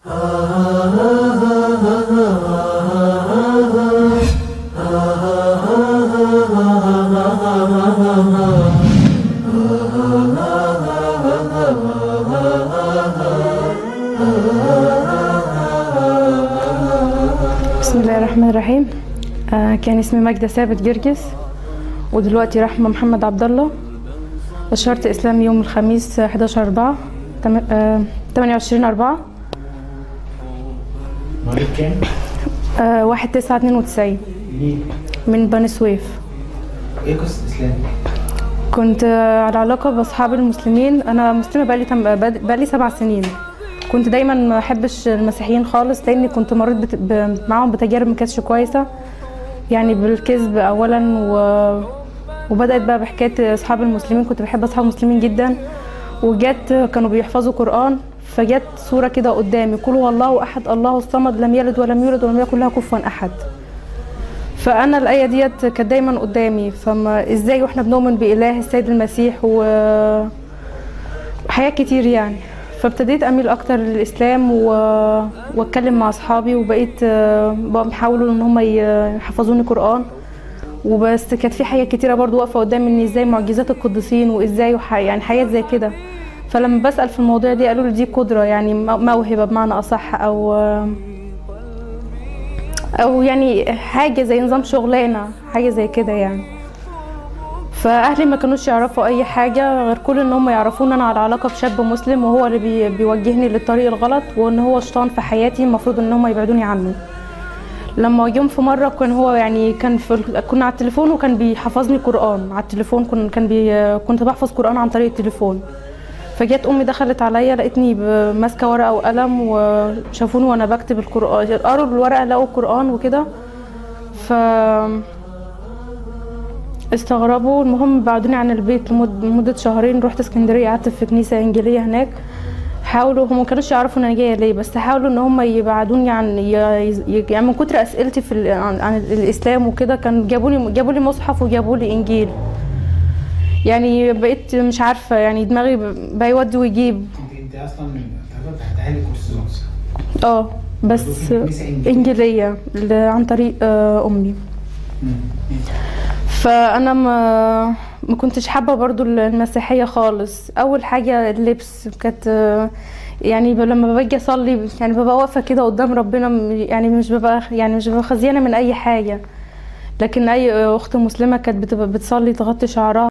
بسم الله الرحمن الرحيم آه كان اسمي ماجدة ثابت جرجس ودلوقتي رحمة محمد عبد الله بشرت إسلام يوم الخميس 11 4 28 4 مواليد كام؟ آه 1 9 92 مين؟ من بني سويف ايه قصة الاسلام؟ كنت آه، على علاقة بأصحاب المسلمين أنا مسلمة بقالي تم... بقالي سبع سنين كنت دايما ما أحبش المسيحيين خالص لأني كنت مريت بت... ب... معاهم بتجارب ما كانتش كويسة يعني بالكذب أولا و... وبدأت بقى بحكاية أصحاب المسلمين كنت بحب أصحاب المسلمين جدا وجت كانوا بيحفظوا قرآن فجت صورة كده قدامي قل هو الله أحد الله الصمد لم يلد ولم يولد ولم يكن له كفوا أحد فانا الايه ديت كانت دايما قدامي فما ازاي واحنا بنؤمن باله السيد المسيح و حاجات كتير يعني فابتديت اميل اكتر للاسلام و... واتكلم مع اصحابي وبقيت آه، بقى بيحاولوا ان هم يحفظوني قران وبس كانت في حاجات كتيره برضو واقفه قدامي ان ازاي معجزات القديسين وازاي وح... يعني حاجات زي كده فلما بسال في المواضيع دي قالوا لي دي قدره يعني موهبه بمعنى اصح او آه، او يعني حاجه زي نظام شغلانه حاجه زي كده يعني فاهلي ما كانوش يعرفوا اي حاجه غير كل ان هم يعرفوا ان انا على علاقه بشاب مسلم وهو اللي بي بيوجهني للطريق الغلط وان هو شيطان في حياتي المفروض ان هم يبعدوني عنه لما يوم في مره كان هو يعني كان في كنا على التليفون وكان بيحفظني قران على التليفون كن كان بي كنت بحفظ قران عن طريق التليفون فجت امي دخلت عليا لقيتني ب- ماسكه ورقه وقلم وشافوني وانا بكتب القران قروا الورقه لقوا القران وكده ف استغربوا المهم بعدوني عن البيت لمد- لمده شهرين رحت اسكندريه قعدت في كنيسه انجيليه هناك حاولوا هم ما كانوش يعرفوا انا جايه ليه بس حاولوا ان هم يبعدوني عن ي- ي- يعني من كتر اسئلتي في ال- عن, عن الاسلام وكده كان جابوا لي جابوا لي مصحف وجابوا لي انجيل يعني بقيت مش عارفه يعني دماغي ب- بقى يودي ويجيب انت انت اصلا تعتبر تحت كورس ناقص اه بس كنيسة إنجيلية. انجيليه ل- عن طريق آه، امي فانا ما ما كنتش حابه برضو المسيحيه خالص اول حاجه اللبس كانت آه، يعني ب- لما باجي اصلي يعني ببقى واقفه كده قدام ربنا م- يعني مش ببقى يعني مش ببقى خزيانه من اي حاجه لكن اي اخت مسلمه كانت بتبقى بتصلي تغطي شعرها